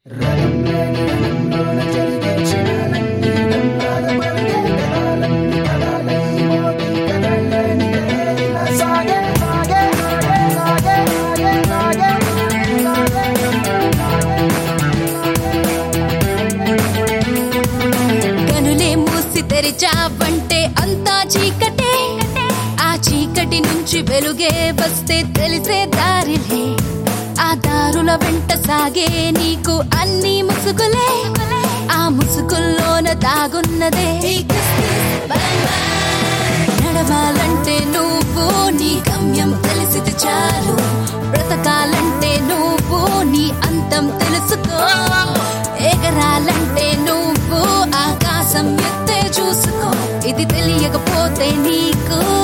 కనులే మూసి తెరిచావంటే అంతా చీకటే ఆ చీకటి నుంచి వెలుగే వస్తే తెలిసే దారిలే ఆ దారుల వెంట సాగే నీకు అన్ని ముసుగులే ఆ ముసుగుల్లోన దాగున్నదే ఈ కిస్మిస్ bang bang. నడవాలంటే నువ్వు నీ గమ్యం తెలిసితే చాలు బ్రతకాలంటే నువ్వు నీ అంతం తెలుసుకో ఎగరాలంటే నువ్వు ఆకాశం ఎత్తే చూసుకో ఇది తెలియకపోతే నీకు